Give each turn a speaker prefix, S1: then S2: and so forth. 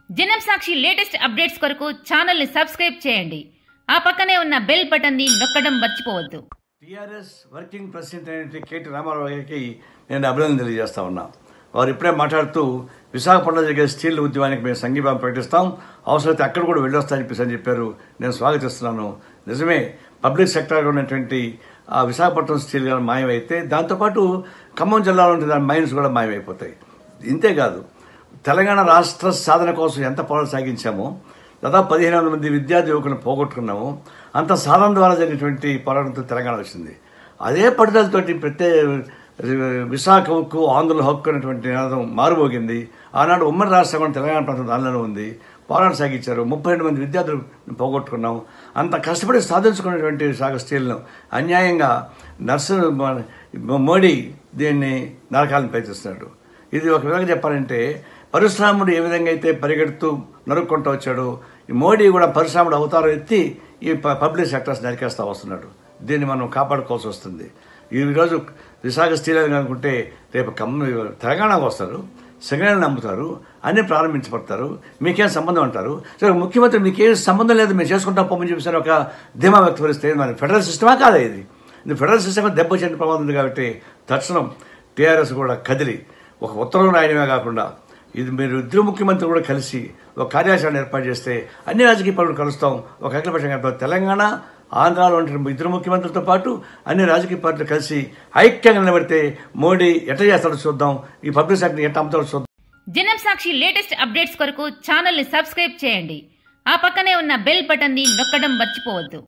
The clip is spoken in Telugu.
S1: జనం సాక్షి లేటెస్ట్ అప్డేట్స్ కొరకు ఛానల్ని సబ్స్క్రైబ్ చేయండి ఆ పక్కనే ఉన్న బెల్ బటన్ని నొక్కడం మర్చిపోవద్దు
S2: టీఆర్ఎస్ వర్కింగ్ ప్రెసిడెంట్ అయినటువంటి కేటీ రామారావు గారికి నేను అభినందన తెలియజేస్తా ఉన్నా వారు ఇప్పుడే మాట్లాడుతూ విశాఖపట్నంలో జరిగే స్టీల్ ఉద్యమానికి మేము సంఘీభావం ప్రకటిస్తాం అవసరమైతే అక్కడ కూడా వెళ్ళొస్తామని చెప్పేసి అని చెప్పారు నేను స్వాగతిస్తున్నాను నిజమే పబ్లిక్ సెక్టర్ ఉన్నటువంటి ఆ విశాఖపట్నం స్టీల్ కానీ మాయమైతే దాంతోపాటు ఖమ్మం జిల్లాలో ఉండే దాని మైన్స్ కూడా మాయమైపోతాయి ఇంతేకాదు తెలంగాణ రాష్ట్ర సాధన కోసం ఎంత పోరాటం సాగించామో దాదాపు పదిహేను వందల మంది విద్యార్థి యువకులను పోగొట్టుకున్నాము అంత సాధన ద్వారా జరిగినటువంటి పోరాటంతో తెలంగాణ వచ్చింది అదే పట్టుదలతోటి ప్రత్యేక విశాఖకు ఆంధ్రుల హక్కు అనేటువంటి నినాదం మారుమోగింది ఆనాడు ఉమ్మడి రాష్ట్రం కూడా తెలంగాణ ప్రాంతం దానిలోనే ఉంది పోరాటం సాగించారు ముప్పై రెండు మంది విద్యార్థులు పోగొట్టుకున్నాం అంత కష్టపడి సాధించుకున్నటువంటి విశాఖ స్టీల్ను అన్యాయంగా నర్సు మోడీ దీన్ని నరకాలను ప్రయత్నిస్తున్నాడు ఇది ఒక విధంగా చెప్పాలంటే పరశురాముడు ఏ విధంగా అయితే పరిగెడుతూ నరుక్కుంటూ వచ్చాడో ఈ మోడీ కూడా పరశురాముడు అవతారం ఎత్తి ఈ ప- పబ్లిక్ సెక్టర్స్ నరికేస్తా వస్తున్నాడు దీన్ని మనం కాపాడుకోవాల్సి వస్తుంది ఈ రోజు విశాఖ స్టీల్ అని అనుకుంటే రేపు కమ్మ తెలంగాణకు వస్తారు సిగ్నల్ నమ్ముతారు అన్ని ప్రారంభించబడతారు మీకేం సంబంధం అంటారు సరే ముఖ్యమంత్రి మీకేం సంబంధం లేదు మేము చేసుకుంటాం పొమ్మని చెప్పేసి ఒక ధీమా వ్యక్తపరిస్తే మరి ఫెడరల్ సిస్టమా కాదా ఇది ఇది ఫెడరల్ సిస్టమ్ దెబ్బ వచ్చే ప్రమాదం ఉంది కాబట్టి తక్షణం టీఆర్ఎస్ కూడా కదిలి ఒక ఉత్తరం రాయడమే కాకుండా ఇది మీరు ఇద్దరు ముఖ్యమంత్రి కూడా కలిసి ఒక కార్యాచరణ ఏర్పాటు చేస్తే అన్ని రాజకీయ పార్టీలు కలుస్తాం ఒక అఖిలపక్షం ఏర్పాటు తెలంగాణ ఆంధ్రాలో ఉంటున్న ఇద్దరు ముఖ్యమంత్రులతో పాటు అన్ని రాజకీయ పార్టీలు కలిసి ఐక్యంగా నిలబడితే మోడీ ఎట్ట చేస్తాడో చూద్దాం ఈ పబ్లిక్ సెక్టర్ ఎట్ట అమ్ముతాడో చూద్దాం
S1: జనం సాక్షి లేటెస్ట్ అప్డేట్స్ కొరకు ఛానల్ని సబ్స్క్రైబ్ చేయండి ఆ పక్కనే ఉన్న బెల్ బటన్ని నొక్కడం మర్చిపోవద్దు